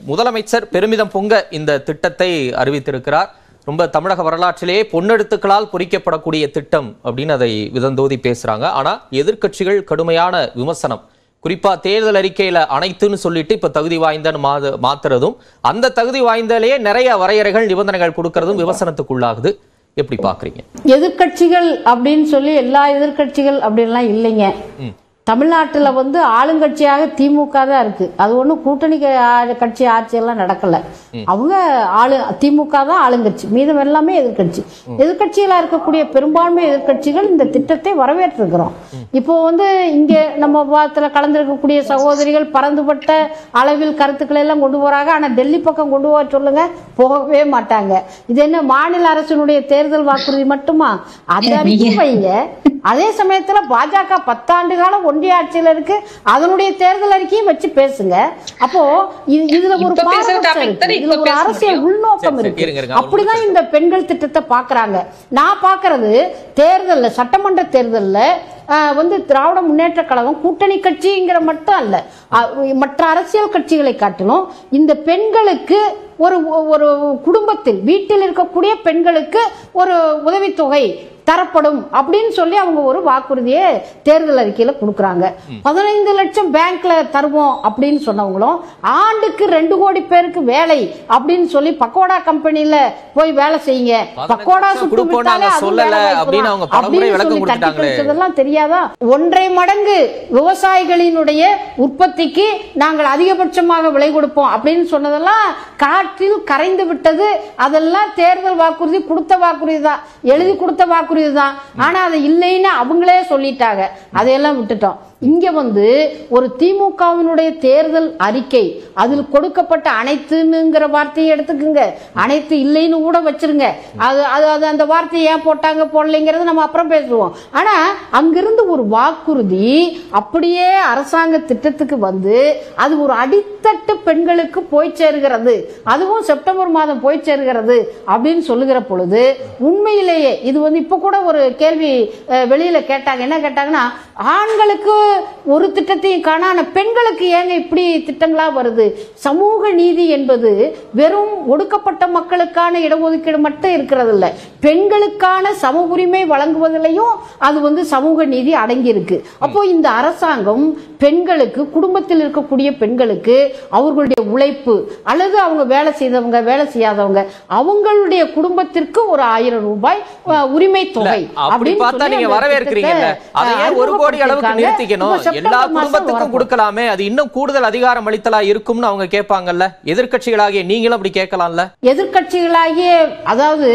முதலமைச்சர் பெருமிதம் பொங்க இந்த திட்டத்தை அறிவித்திருக்கிறார் ரொம்ப தமிழக வரலாற்றிலேயே பொன்னெழுத்துக்களால் பொறிக்கப்படக்கூடிய திட்டம் அப்படின்னு அதை விதந்தோதி பேசுறாங்க ஆனா எதிர்க்கட்சிகள் கடுமையான விமர்சனம் குறிப்பா தேர்தல் அறிக்கையில அனைத்துன்னு சொல்லிட்டு இப்ப தகுதி வாய்ந்தன்னு மா- மாத்துறதும் அந்த தகுதி வாய்ந்தலேயே நிறைய வரையறைகள் நிபந்தனைகள் கொடுக்கறதும் விமர்சனத்துக்குள்ளாகுது எப்படி பாக்குறீங்க எதிர்க்கட்சிகள் அப்படின்னு சொல்லி எல்லா எதிர்க்கட்சிகள் அப்படின்லாம் இல்லைங்க தமிழ்நாட்டுல வந்து ஆளுங்கட்சியாக திமுக தான் இருக்கு அது ஒண்ணும் கூட்டணி க- ஆ- கட்சி ஆட்சியெல்லாம் நடக்கல அவங்க ஆளு திமுக தான் ஆளுங்கட்சி மீதம் எல்லாமே எதிர்க்கட்சி எதிர்க்கட்சிகளா இருக்கக்கூடிய பெரும்பான்மை எதிர்க்கட்சிகள் இந்த திட்டத்தை வரவேற்றிருக்கிறோம் இப்போ வந்து இங்க நம்ம விவாதத்துல கலந்திருக்கக்கூடிய சகோதரிகள் பறந்துபட்ட அளவில் கருத்துக்களை எல்லாம் கொண்டு போறாங்க ஆனா டெல்லி பக்கம் கொண்டு போக சொல்லுங்க போகவே மாட்டாங்க இது என்ன மாநில அரசினுடைய தேர்தல் வாக்குறுதி மட்டுமா அந்த அறிக்கை வைங்க அதே சமயத்துல பாஜக பத்தாண்டு காலம் ஒன்றிய ஆட்சியில இருக்கு அதனுடைய தேர்தல் அறிக்கையும் வச்சு பேசுங்க அப்போ இது இதுல ஒரு இப்ப பேசுற பாரபட்சம் topic இருக்கு தானே இதுல இப்ப ஒரு பேச அரசியல் முடியும். உள்நோக்கம் சரி, சரி, இருக்கு இருங்க, இருங்க. அவங்க அப்படிதான் இந்த பெண்கள் திட்டத்தை பாக்குறாங்க நான் பாக்குறது தேர்தல்ல சட்டமன்ற தேர்தல்ல ஆஹ், வந்து திராவிட முன்னேற்ற கழகம் கூட்டணி கட்சிங்கிற மட்டும் அல்ல அஹ், மற்ற அரசியல் கட்சிகளை காட்டிலும் இந்த பெண்களுக்கு ஒரு ஒரு குடும்பத்தில் வீட்டில் இருக்கக்கூடிய பெண்களுக்கு ஒரு உதவித்தொகை தரப்படும் அப்படின்னு சொல்லி அவங்க ஒரு வாக்குறுதியை தேர்தல் அறிக்கையில கொடுக்குறாங்க பதினைந்து லட்சம் பேங்க்ல தருவோம் அப்படின்னு சொன்னவங்களும் ஆண்டுக்கு ரெண்டு கோடி பேருக்கு வேலை அப்படின்னு சொல்லி பக்கோடா கம்பெனில போய் வேலை செய்யுங்க பதினஞ்சு பக்கோடா லட்சம் சுட்டு கொடுப்போம் விட்டாலே நாங்க அதுவும் சொல்லல வேலை வாய்ப்பு அப்படின்னு தான். அவங்க பலமுறை அப்படின்னு விளக்கம் சொல்லி தட்டி கொடுத்துட்டாங்களே. கழிச்சதெல்லாம் தெரியாதா ஒன்றை மடங்கு விவசாயிகளினுடைய உற்பத்திக்கு நாங்கள் அதிகபட்சமாக விலை கொடுப்போம் அப்படின்னு சொன்னதெல்லாம் காற்றில் கரைந்து விட்டது அதெல்லாம் தேர்தல் வாக்குறுதி கொடுத்த வாக்குறுதி தான் எழுதி கொடுத்த வாக்குறுதி தான் ஆனா அது இல்லைன்னு அவங்களே சொல்லிட்டாங்க அதையெல்லாம் விட்டுட்டோம் இங்க வந்து ஒரு திமுகவினுடைய தேர்தல் அறிக்கை அதில் கொடுக்கப்பட்ட அனைத்துங்கிற வார்த்தையை எடுத்துக்குங்க அனைத்து இல்லைன்னு கூட வச்சிருங்க அது அது அது அந்த வார்த்தையை ஏன் போட்டாங்க போடலைங்கிறது நம்ம அப்புறம் பேசுவோம் ஆனா அங்கிருந்து ஒரு வாக்குறுதி அப்படியே அரசாங்க திட்டத்துக்கு வந்து அது ஒரு அடித்தட்டு பெண்களுக்கு போய் சேருகிறது அதுவும் செப்டம்பர் மாதம் போய் சேருகிறது அப்படின்னு சொல்லுகிற பொழுது உண்மையிலேயே இது வந்து இப்ப கூட ஒரு கேள்வி அஹ், வெளியில கேட்டாங்க என்ன கேட்டாங்கன்னா ஆண்களுக்கு ஒரு திட்டத்தையும் காண ஆனா பெண்களுக்கு ஏங்க இப்படி திட்டங்களா வருது சமூக நீதி என்பது வெறும் ஒடுக்கப்பட்ட மக்களுக்கான இடஒதுக்கீடு மட்டும் இருக்கிறது இல்ல பெண்களுக்கான சம உரிமை வழங்குவதிலையும் அது வந்து சமூக நீதி அடங்கி இருக்கு அப்போ இந்த அரசாங்கம் பெண்களுக்கு குடும்பத்தில் இருக்கக்கூடிய பெண்களுக்கு அவர்களுடைய உழைப்பு அல்லது அவங்க வேலை செய்தவங்க வேலை செய்யாதவங்க அவங்களுடைய குடும்பத்திற்கு ஒரு ஆயிரம் ரூபாய் அஹ், உரிமை தொகை அப்படி அப்படின்னு பார்த்தா சொல்லி நீங்க அந்த வரவேற்கிறீங்கல்ல திட்டத்தை, அதை அஹ், ஏன் ஒரு கோடி அளவுக்கு அறிமுகப்படுத்தியிருக்காங்க. நிறுத்திக்கணும் இப்ப செப்டம்பர் எல்லா மாசம் குடும்பத்துக்கும் வரப்போகுது. கொடுக்கலாமே அது இன்னும் கூடுதல் அதிகாரம் அளித்தலா இருக்கும்னு அவங்க கேட்பாங்கல்ல எதிர்க்கட்சிகளாகிய நீங்களும் அப்படி கேட்கலாம்ல எதிர்க்கட்சிகளாகிய அதாவது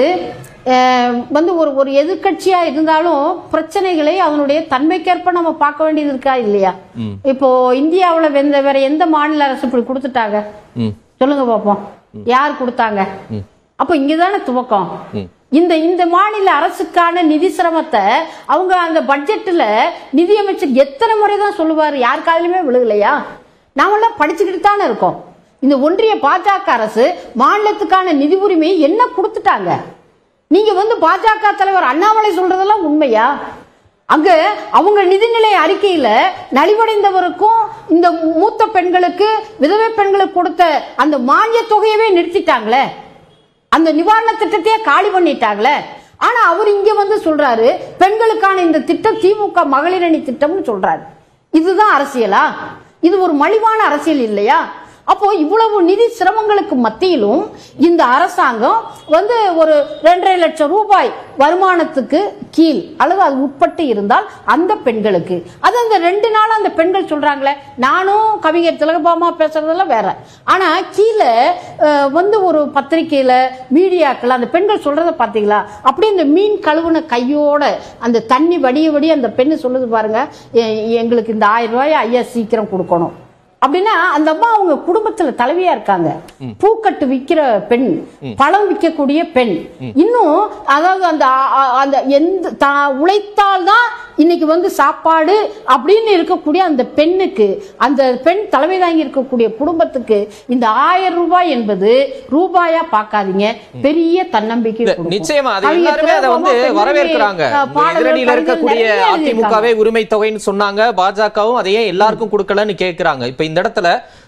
அஹ், வந்து ஒரு ஒரு எதிர்க்கட்சியா இருந்தாலும் பிரச்சனைகளை அதனுடைய தன்மைக்கேற்ப நம்ம பார்க்க வேண்டியது இருக்கா இல்லையா இப்போ இந்தியாவுல வெந்த வேற எந்த மாநில அரசு இப்படி கொடுத்துட்டாங்க ம் சொல்லுங்க பாப்போம் யார் கொடுத்தாங்க அப்ப இங்கதானே துவக்கம் இந்த இந்த மாநில அரசுக்கான நிதி சிரமத்தை அவங்க அந்த பட்ஜெட்ல நிதியமைச்சர் எத்தனை முறை தான் சொல்லுவாரு யார் காதிலுமே விழுகலையா நாமெல்லாம் படிச்சுக்கிட்டு தானே இருக்கோம் இந்த ஒன்றிய பாஜக அரசு மாநிலத்துக்கான நிதி உரிமையை என்ன கொடுத்துட்டாங்க நீங்க வந்து பாஜக தலைவர் அண்ணாமலை சொல்றதெல்லாம் உண்மையா அங்க அவங்க நிதிநிலை அறிக்கையில நலிவடைந்தவருக்கும் இந்த மூத்த பெண்களுக்கு விதவை பெண்களுக்கு கொடுத்த அந்த மானிய தொகையவே நிறுத்திட்டாங்களே அந்த நிவாரண திட்டத்தையே காலி பண்ணிட்டாங்களே ஆனா அவர் இங்க வந்து சொல்றாரு பெண்களுக்கான இந்த திட்டம் திமுக மகளிர் அணி திட்டம்னு சொல்றாரு இதுதான் அரசியலா இது ஒரு மலிவான அரசியல் இல்லையா அப்போ இவ்வளவு நிதி சிரமங்களுக்கு மத்தியிலும் இந்த அரசாங்கம் வந்து ஒரு ரெண்டரை லட்சம் ரூபாய் வருமானத்துக்கு கீழ் அல்லது அது உட்பட்டு இருந்தால் அந்த பெண்களுக்கு அது அந்த ரெண்டு நாள் அந்த பெண்கள் சொல்றாங்களே நானும் கவிஞர் திலகபாமா பேசுறதெல்லாம் வேற ஆனா கீழே அஹ், வந்து ஒரு பத்திரிக்கையில மீடியாக்கள் அந்த பெண்கள் சொல்றத பாத்தீங்களா அப்படியே இந்த மீன் கழுவுன கையோட அந்த தண்ணி வடிய வடிய அந்த பெண்ணு சொல்லுது பாருங்க எ- எங்களுக்கு இந்த ஆயிரம் ரூபாய் ஐயா சீக்கிரம் கொடுக்கணும் அப்படின்னா அந்த அம்மா அவங்க குடும்பத்துல தலைவியா இருக்காங்க பூக்கட்டு விக்கிற பெண் பழம் விற்கக்கூடிய பெண் இன்னும் அதாவது அந்த அ- அ- அந்த எந்த தான் உழைத்தால் தான் இன்னைக்கு வந்து சாப்பாடு அப்படின்னு இருக்கக்கூடிய அந்த பெண்ணுக்கு அந்த பெண் தலைமை தாங்கி இருக்கக்கூடிய குடும்பத்துக்கு இந்த ஆயிரம் ரூபாய் என்பது ரூபாயா பார்க்காதீங்க பெரிய தன்னம்பிக்கை இல்ல, கொடுக்கும். நிச்சயமா அது கவிஞர் எல்லாருமே அதை வந்து திலகபாமா பெண்ணுரிமை, வரவேற்கிறாங்க அஹ், பாடல்கள், எதிரணியில கவிதைகள் இருக்கக்கூடிய நிறைய எழுதியிருக்காங்க. அதிமுகவே உரிமை தொகைன்னு சொன்னாங்க பாஜகவும் அதையே எல்லாருக்கும் கொடுக்கலன்னு கேக்குறாங்க இப்ப இந்த இடத்துல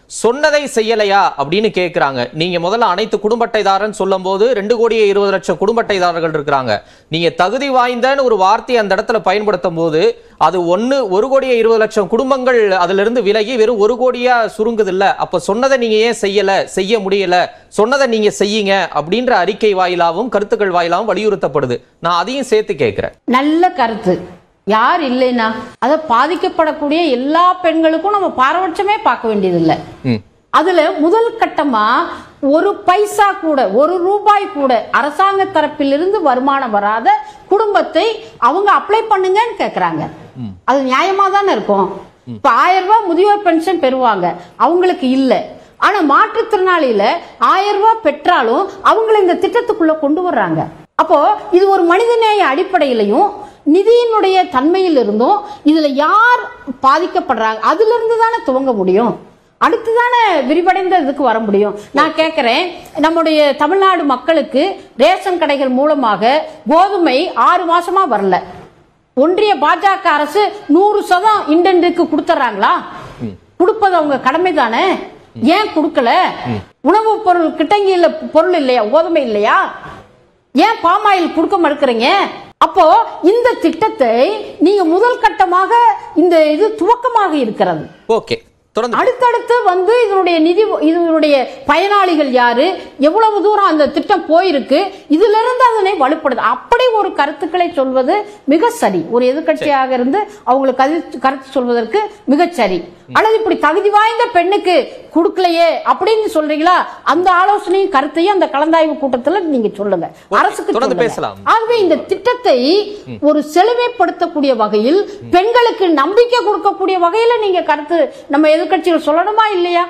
சொன்னதை செய்யலையா அப்படின்னு கேக்குறாங்க நீங்க முதல்ல அனைத்து குடும்ப அட்டைதாரன் சொல்லும் போது ரெண்டு கோடியே இருபது லட்சம் குடும்ப அட்டைதாரர்கள் இருக்கிறாங்க நீங்க தகுதி வாய்ந்தன்னு ஒரு வார்த்தையை அந்த இடத்துல பயன்படுத்தும் போது அது ஒண்ணு ஒரு கோடியே இருபது லட்சம் குடும்பங்கள் அதுல இருந்து விலகி வெறும் ஒரு கோடியா சுருங்குது இல்ல அப்ப சொன்னதை நீங்க ஏன் செய்யல செய்ய முடியல சொன்னதை நீங்க செய்யுங்க அப்படின்ற அறிக்கை வாயிலாவும் கருத்துக்கள் வாயிலாவும் வலியுறுத்தப்படுது நான் அதையும் சேர்த்து கேட்கிறேன் நல்ல கருத்து யார் இல்லைன்னா அத பாதிக்கப்படக்கூடிய எல்லா பெண்களுக்கும் நம்ம பாரபட்சமே பார்க்க வேண்டியதில்லை ம் அதுல முதல் கட்டமா ஒரு பைசா கூட ஒரு ரூபாய் கூட அரசாங்க தரப்பிலிருந்து வருமானம் வராத குடும்பத்தை அவங்க அப்ளை பண்ணுங்கன்னு கேக்குறாங்க அது நியாயமா தானே இருக்கும் இப்ப ஆயிரம் ரூபாய் முதியோர் பென்ஷன் பெறுவாங்க அவங்களுக்கு இல்ல ஆனா மாற்றுத்திறனாளியில ஆயிரம் ரூபாய் பெற்றாலும் அவங்களை இந்த திட்டத்துக்குள்ள கொண்டு வர்றாங்க அப்போ இது ஒரு மனிதநேய அடிப்படையிலையும் நிதியினுடைய தன்மையில் இருந்தும் இதுல யார் பாதிக்கப்படுறாங்க அதுல இருந்து தானே துவங்க முடியும் அடுத்துதானே விரிவடைந்த இதுக்கு வர முடியும் நான் கேட்கிறேன் நம்முடைய தமிழ்நாடு மக்களுக்கு ரேஷன் கடைகள் மூலமாக கோதுமை ஆறு மாசமா வரல ஒன்றிய பாஜக அரசு நூறு சதம் இண்டென்றுக்கு கொடுத்துறாங்களா கொடுப்பது அவங்க கடமை தானே ஏன் கொடுக்கல உணவுப் பொருள் கிட்டங்கியில் பொருள் இல்லையா கோதுமை இல்லையா ஏன் பாமாயில் கொடுக்க மறுக்கிறீங்க அப்போ இந்த திட்டத்தை நீங்க முதல் கட்டமாக இந்த இது துவக்கமாக இருக்கிறது ஓகே தொடர்ந்து அடுத்தடுத்து வந்து இதனுடைய நிதி இதனுடைய பயனாளிகள் யாரு எவ்வளவு தூரம் அந்த திட்டம் போயிருக்கு இதுல இருந்து அதனை வலுப்படுது அப்படி ஒரு கருத்துக்களை சொல்வது மிக சரி ஒரு எதிர்க்கட்சியாக இருந்து அவங்களுக்கு கருத்து கருத்து சொல்வதற்கு மிகச் சரி அல்லது இப்படி தகுதி வாய்ந்த பெண்ணுக்கு கொடுக்கலையே அப்படின்னு சொல்றீங்களா அந்த ஆலோசனையும் கருத்தையும் அந்த கலந்தாய்வு கூட்டத்துல நீங்க சொல்லுங்க அரசுக்கு தொடர்ந்து சொல்லுங்க. பேசலாம். ஆகவே இந்த திட்டத்தை ஒரு செழுமைப்படுத்தக்கூடிய வகையில் பெண்களுக்கு நம்பிக்கை கொடுக்கக்கூடிய வகையில நீங்க கருத்து நம்ம எதிர்க்கட்சிகள் சொல்லணுமா இல்லையா